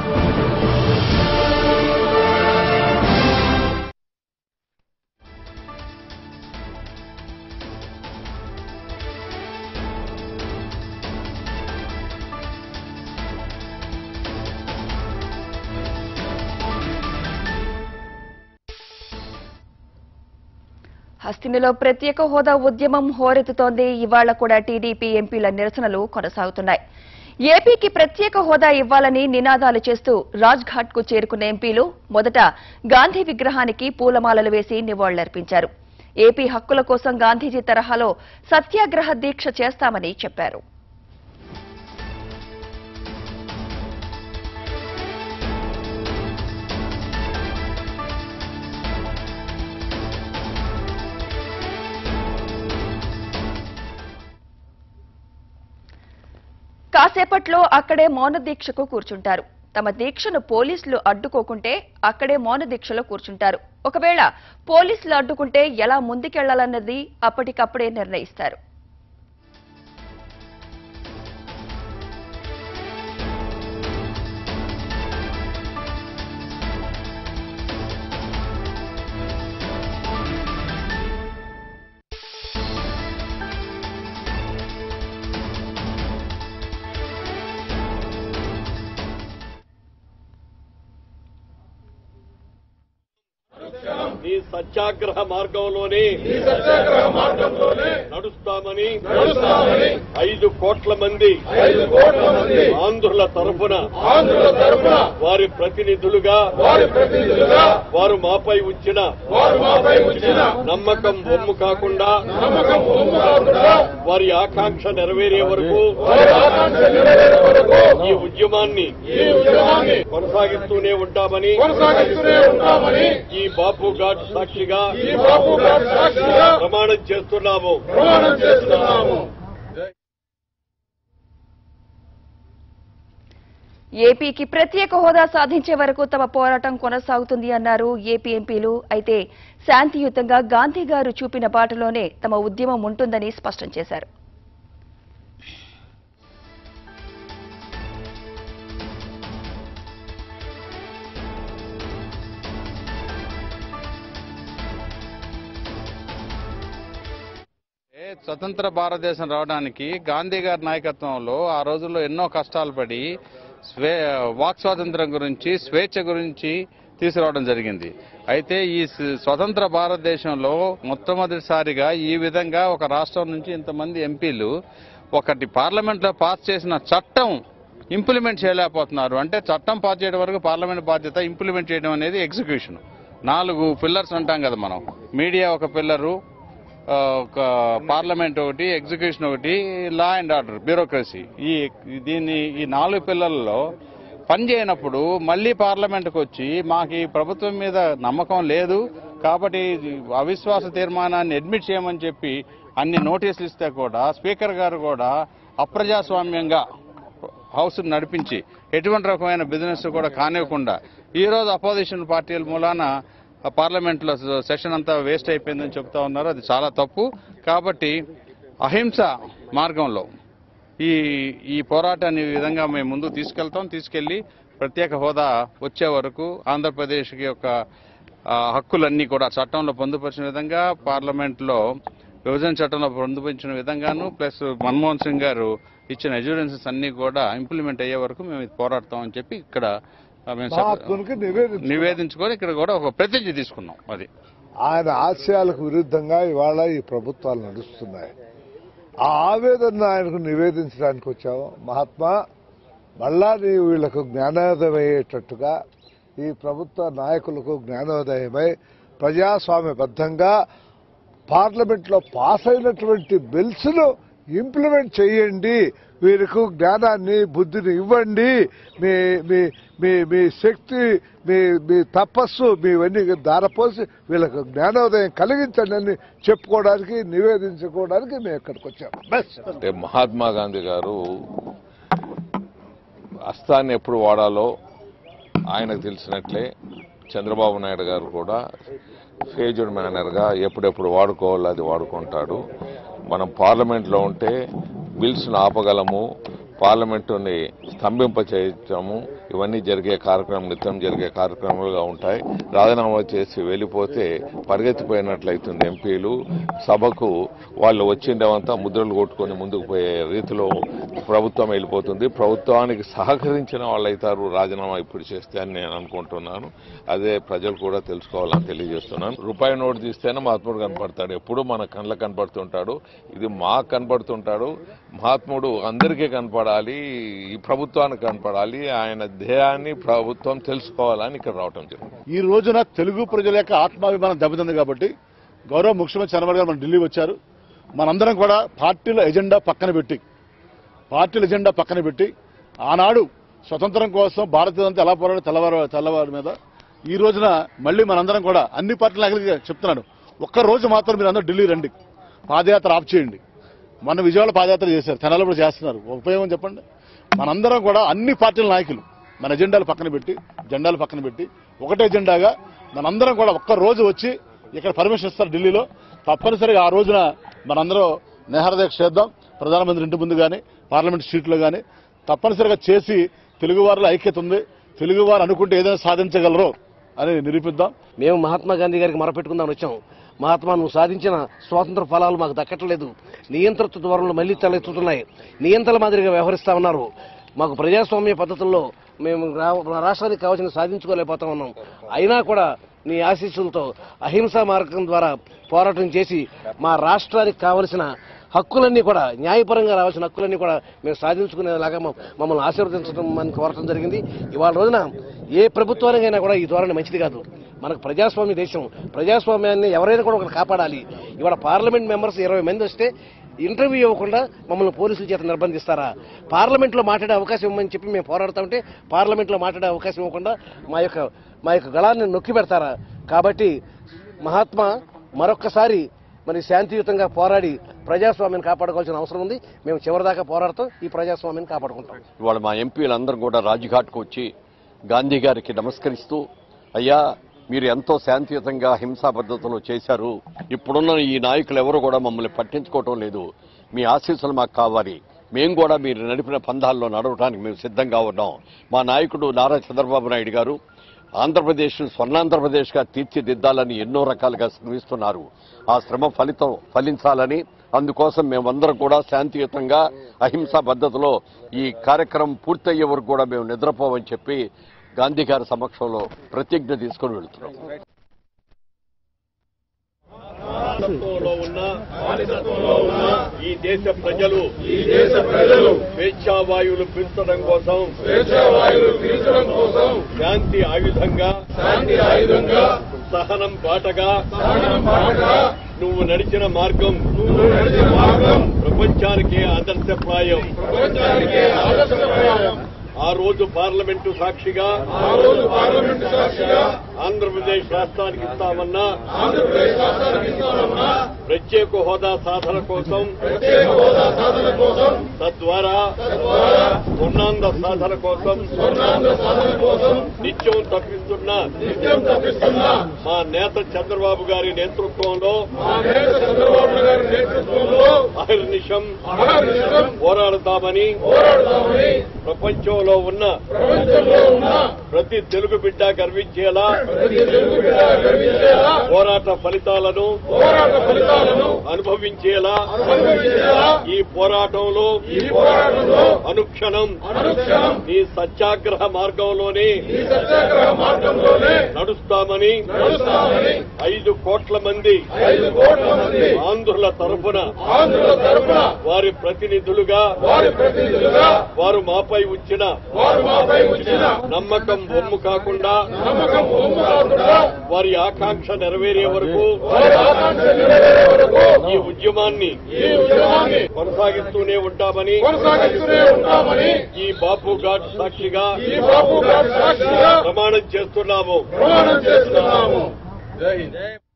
హస్తినిలో ప్రత్యేక హోదా ఉద్యమం హోరెత్తుతోంది ఇవాళ కూడా టీడీపీ ఎంపీల నిరసనలు కొనసాగుతున్నాయి ఏపీకి ప్రత్యేక హోదా ఇవ్వాలని నినాదాలు చేస్తూ రాజ్ఘాట్ కు చేరుకున్న ఎంపీలు మొదట గాంధీ విగ్రహానికి పూలమాలలు వేసి నివాళులర్పించారు ఏపీ హక్కుల కోసం గాంధీజీ తరహాలో సత్యాగ్రహ దీక్ష చేస్తామని చెప్పారు కాసేపట్లో అక్కడే మౌన దీక్షకు కూర్చుంటారు తమ దీక్షను పోలీసులు అడ్డుకోకుంటే అక్కడే మౌన దీక్షలో కూర్చుంటారు ఒకవేళ పోలీసులు అడ్డుకుంటే ఎలా ముందుకెళ్లాలన్నది అప్పటికప్పుడే నిర్ణయిస్తారు నీ సత్యాగ్రహ మార్గంలోనే నడుస్తామని ఐదు కోట్ల మంది ఆంధ్రుల తరఫున వారి ప్రతినిధులుగా వారు మాపై ఉంచిన నమ్మకం బొమ్ము కాకుండా వారి ఆకాంక్ష నెరవేరే వరకు ఈ ఉద్యమాన్ని కొనసాగిస్తూనే ఉంటామని ఈ బాపు ఘాట్ సాక్షిగా ప్రమాణం చేస్తున్నాము ఏపీకి ప్రత్యేక హోదా సాధించే వరకు తమ పోరాటం కొనసాగుతుంది అన్నారు ఏపీ ఎంపీలు అయితే శాంతియుతంగా గాంధీ గారు చూపిన బాటలోనే తమ ఉద్యమం ఉంటుందని స్పష్టం చేశారు ఏ స్వతంత్ర భారతదేశం రావడానికి గాంధీ గారి నాయకత్వంలో ఆ రోజుల్లో ఎన్నో కష్టాలు పడి స్వే వాక్ స్వాతంత్రం గురించి స్వేచ్ఛ గురించి తీసుకురావడం జరిగింది అయితే ఈ స్వ- స్వతంత్ర భారతదేశంలో మొట్టమొదటిసారిగా ఈ విధంగా ఒక రాష్ట్రం నుంచి ఇంతమంది ఎంపీలు ఒకటి పార్లమెంట్లో పాస్ చేసిన చట్టం ఇంప్లిమెంట్ చేయలేకపోతున్నారు అంటే చట్టం పాస్ చేయడం వరకు పార్లమెంట్ బాధ్యత ఇంప్లిమెంట్ చేయడం అనేది ఎగ్జిక్యూషన్ నాలుగు పిల్లర్స్ అంటాం కదా మనం మీడియా ఒక పిల్లరు ఆ, ఒక పార్లమెంట్ ఒకటి ఎగ్జిక్యూషన్ ఒకటి లా అండ్ ఆర్డర్ బ్యూరోక్రసీ ఈ దీన్ని ఈ నాలుగు పిల్లల్లో పనిచేయనప్పుడు మళ్ళీ పార్లమెంట్కి వచ్చి మాకు ఈ ప్రభుత్వం మీద నమ్మకం లేదు కాబట్టి అవిశ్వాస తీర్మానాన్ని అడ్మిట్ చేయమని చెప్పి అన్ని నోటీసులు ఇస్తే కూడా స్పీకర్ గారు కూడా అప్రజాస్వామ్యంగా హౌస్ నడిపించి ఎటువంటి రకమైన బిజినెస్ కూడా కానివ్వకుండా ఈ రోజు అపోజిషన్ పార్టీల మూలాన ఆ పార్లమెంట్లో సెషన్ అంతా వేస్ట్ అయిపోయిందని చెప్తా ఉన్నారు అది చాలా తప్పు కాబట్టి అహింస మార్గంలో ఈ ఈ పోరాటాన్ని ఈ విధంగా మేము ముందుకు తీసుకెళ్తాం తీసుకెళ్లి ప్రత్యేక హోదా వచ్చే వరకు ఆంధ్రప్రదేశ్కి యొక్క ఆ, హక్కులన్నీ కూడా చట్టంలో పొందుపరిచిన విధంగా పార్లమెంట్లో విభజన చట్టంలో పొందుపరిచిన విధంగాను ప్లస్ మన్మోహన్ సింగ్ గారు ఇచ్చిన ఎజూరెన్సెస్ అన్ని కూడా ఇంప్లిమెంట్ అయ్యే వరకు మేము ఇది పోరాడతామని చెప్పి ఇక్కడ ఆ, మేము చెప్ప- మహాత్మునికి నివేదించు నివేదించుకొని ఇక్కడ కూడా ఒక ప్రతిజ్ఞ తీసుకున్నాం అది ఆయన ఆశయాలకు విరుద్ధంగా ఇవాళ ఈ ప్రభుత్వాలు నడుస్తున్నాయి ఆ ఆవేదన ఆయనకు నివేదించడానికి వచ్చాము మహాత్మా మళ్ళా నీవు వీళ్లకు జ్ఞానోదయం అయ్యేటట్టుగా ఈ ప్రభుత్వ నాయకులకు జ్ఞానోదయమై ప్రజాస్వామ్యబద్ధంగా పార్లమెంట్లో పాస్ అయినటువంటి బిల్స్ ను ఇంప్లిమెంట్ చేయండి వీరికి జ్ఞానాన్ని బుద్ధిని ఇవ్వండి మీ మీ మీ మీ శక్తి మీ మీ తపస్సు మీవన్నీ దారపోసి వీళ్ళకు జ్ఞానోదయం కలిగించండి అని చెప్పుకోవడానికి నివేదించుకోవడానికి మేము ఇక్కడికి వచ్చాము బస్ అంటే మహాత్మా గాంధీ గారు అస్త్రాన్ని ఎప్పుడు వాడాలో ఆయనకు తెలిసినట్లే చంద్రబాబు నాయుడు గారు కూడా ఫేజ్డ్ మేనర్గా ఎప్పుడెప్పుడు వాడుకోవాలో అది వాడుకుంటాడు మనం పార్లమెంట్లో ఉంటే బిల్స్ను ఆపగలము పార్లమెంటుని స్తంభింప చేయటము ఇవన్నీ జరిగే కార్యక్రమం నిత్యం జరిగే కార్యక్రమాలుగా ఉంటాయి రాజీనామా చేసి వెళ్ళిపోతే పరిగెత్తిపోయినట్లయితుంది ఎంపీలు సభకు వాళ్ళు వచ్చిండేవంతా ముద్రలు కొట్టుకొని ముందుకు పోయే రీతిలో ప్రభుత్వం వెళ్ళిపోతుంది ప్రభుత్వానికి సహకరించిన వాళ్ళు అవుతారు రాజీనామా ఇప్పుడు చేస్తే అని నేను అనుకుంటున్నాను అదే ప్రజలు కూడా తెలుసుకోవాలని తెలియజేస్తున్నాను రూపాయి నోటు తీస్తేనే మహాత్ముడు కనపడతాడు ఎప్పుడు మన కళ్ళకు కనపడుతుంటాడు ఇది మాకు కనపడుతుంటాడు మహాత్ముడు అందరికీ కనపడాలి ఈ ప్రభుత్వానికి కనపడాలి ఆయన ధ్యేయాన్ని ప్రభుత్వం తెలుసుకోవాలని ఇక్కడ రావటం జరిగింది ఈ రోజున తెలుగు ప్రజల యొక్క ఆత్మాభిమానం దెబ్బతింది కాబట్టి గౌరవ ముఖ్యమంత్రి చంద్రబాబు గారు మన ఢిల్లీ వచ్చారు మనందరం కూడా పార్టీల ఎజెండా పక్కన పెట్టి పార్టీల ఎజెండా పక్కన పెట్టి ఆనాడు స్వతంత్రం కోసం భారతీయులంతా ఎలా పోరాడు తెల్లవారు తెల్లవారి మీద ఈ రోజున మళ్ళీ మనందరం కూడా అన్ని పార్టీల నాయకులకి చెప్తున్నాను ఒక్క రోజు మాత్రం మీరు అందరూ ఢిల్లీ రండి పాదయాత్ర ఆఫ్ చేయండి మన విజయవాడ పాదయాత్ర చేశారు తెనాలి కూడా చేస్తున్నారు ఉపయోగం చెప్పండి మనందరం కూడా అన్ని పార్టీల నాయకులు మన ఎజెండాలు పక్కన పెట్టి జెండాలు పక్కన పెట్టి ఒకటే ఎజెండాగా మనందరం కూడా ఒక్క రోజు వచ్చి ఇక్కడ పర్మిషన్ ఇస్తారు ఢిల్లీలో తప్పనిసరిగా ఆ రోజున మనందరం నిహారదీక్ష చేద్దాం ప్రధానమంత్రి ఇంటి ముందు కానీ పార్లమెంట్ స్ట్రీట్లో కానీ తప్పనిసరిగా చేసి తెలుగువారిలో ఐక్యత ఉంది తెలుగువారు అనుకుంటే ఏదైనా సాధించగలరో అని నిరూపిద్దాం మేము మహాత్మా గాంధీ గారికి మొరపెట్టుకుందామని వచ్చాం మహాత్మా నువ్వు సాధించిన స్వాతంత్ర ఫలాలు మాకు దక్కట్లేదు నియంత్రిత ధోరణులు మళ్లీ తలెత్తుతున్నాయి నియంత్రణ మాదిరిగా వ్యవహరిస్తా ఉన్నారు మాకు ప్రజాస్వామ్య పద్ధతుల్లో మేము రా- రాష్ట్రానికి కావాల్సిన సాధించుకోలేకపోతా ఉన్నాం అయినా కూడా నీ ఆశీస్సులతో అహింసా మార్గం ద్వారా పోరాటం చేసి మా రాష్ట్రానికి కావలసిన హక్కులన్నీ కూడా న్యాయపరంగా రావాల్సిన హక్కులన్నీ కూడా మేము సాధించుకునేలాగా మమ్- మమ్మల్ని ఆశీర్వదించడం అని కోరటం జరిగింది ఇవాళ రోజున ఏ ప్రభుత్వానికైనా కూడా ఈ ధోరణి మంచిది కాదు మనకు ప్రజాస్వామ్య దేశం ప్రజాస్వామ్యాన్ని ఎవరైనా కూడా ఒకటి కాపాడాలి ఇవాళ పార్లమెంట్ మెంబర్స్ ఇరవై మంది వస్తే ఇంటర్వ్యూ ఇవ్వకుండా మమ్మల్ని పోలీసుల చేత నిర్బంధిస్తారా పార్లమెంట్లో మాట్లాడే అవకాశం ఇవ్వమని చెప్పి మేము పోరాడుతూ ఉంటే పార్లమెంట్లో మాట్లాడే అవకాశం ఇవ్వకుండా మా యొక్క మా యొక్క గళాన్ని నొక్కి పెడతారా కాబట్టి మహాత్మా మరొక్కసారి మరి శాంతియుతంగా పోరాడి ప్రజాస్వామ్యాన్ని కాపాడుకోవాల్సిన అవసరం ఉంది మేము చివరిదాకా పోరాడతాం ఈ ప్రజాస్వామ్యాన్ని కాపాడుకుంటాం ఇవాళ మా ఎంపీలందరం కూడా రాజ్ఘాట్కు వచ్చి గాంధీ గారికి నమస్కరిస్తూ అయ్యా మీరు ఎంతో శాంతియుతంగా హింసా పద్ధతిలో చేశారు ఇప్పుడున్న ఈ నాయకులు ఎవరు కూడా మమ్మల్ని పట్టించుకోవటం లేదు మీ ఆశీస్సులు మాకు కావాలి మేము కూడా మీరు నడిపిన పందాల్లో నడవడానికి మేము సిద్ధంగా ఉన్నాం మా నాయకుడు నారా చంద్రబాబు నాయుడు గారు ఆంధ్రప్రదేశ్ స్వర్ణాంధ్రప్రదేశ్గా తీర్చిదిద్దాలని ఎన్నో రకాలుగా శ్రమిస్తున్నారు ఆ శ్రమ ఫలితం ఫలించాలని అందుకోసం మేమందరం కూడా శాంతియుతంగా అహింసా పద్ధతిలో ఈ కార్యక్రమం పూర్తయ్యే వరకు కూడా మేము నిద్రపోవని చెప్పి గాంధీ గారి సమక్షంలో ప్రతిజ్ఞ తీసుకుని వెళ్తున్నాం వారసత్వంలో ఉన్న ఈ దేశ ప్రజలు ఈ దేశ ప్రజలు స్వేచ్ఛావాయువులు పీల్చడం కోసం స్వేచ్ఛావాయువులు పీల్చడం కోసం శాంతి ఆయుధంగా శాంతి ఆయుధంగా సహనం బాటగా సహనం బాటగా నువ్వు నడిచిన మార్గం నువ్వు నడిచిన మార్గం ప్రపంచానికే ఆదర్శప్రాయం ప్రపంచానికే ఆదర్శప్రాయం ఆ రోజు పార్లమెంటు సాక్షిగా ఆ రోజు పార్లమెంటు సాక్షిగా ఆంధ్రప్రదేశ్ రాష్ట్రానికి ఇస్తామన్నా ఆంధ్రప్రదేశ్ రాష్ట్రానికి ఇస్తామన్నా ప్రత్యేక హోదా సాధన కోసం ప్రత్యేక హోదా సాధన కోసం తద్వారా తద్వారా స్వర్ణాంధ్ర సాధన కోసం స్వర్ణాంధ్ర సాధన కోసం నిత్యం తప్పిస్తున్న నిత్యం తప్పిస్తున్న మా నేత చంద్రబాబు గారి నేతృత్వంలో మా నేత చంద్రబాబు గారి నేతృత్వంలో అహర్నిశం అహర్నిశం పోరాడతామని పోరాడతామని ప్రపంచంలో ఉన్న ప్రపంచంలో ఉన్న ప్రతి తెలుగు బిడ్డ గర్వించేలా ప్రతి తెలుగు బిడ్డ గర్వించేలా పోరాట ఫలితాలను పోరాట ఫలితాలను అనుభవించేలా అనుభవించేలా ఈ పోరాటంలో ఈ పోరాటంలో అనుక్షణం అనుక్షణం ఈ సత్యాగ్రహ మార్గంలోనే ఈ సత్యాగ్రహ మార్గంలోనే నడుస్తామని నడుస్తామని ఐదు కోట్ల మంది ఐదు కోట్ల మంది ఆంధ్రుల తరపున ఆంధ్రుల తరపున వారి ప్రతినిధులుగా వారి ప్రతినిధులుగా వారు మాపై ఉంచిన వారు మాపై ఉంచిన నమ్మకం బొమ్ము కాకుండా నమ్మకం బొమ్ము కాకుండా వారి ఆకాంక్ష నెరవేరే వరకు వారి ఆకాంక్ష నెరవేరే వరకు ఈ ఉద్యమాన్ని ఈ ఉద్యమాన్ని కొనసాగిస్తూనే ఉంటామని కొనసాగిస్తూనే ఉంటామని ఈ బాపు ఘాట్ సాక్షిగా ఈ బాపు ఘాట్ సాక్షిగా ప్రమాణం చేస్తున్నాము ప్రమాణం చేస్తున్నాము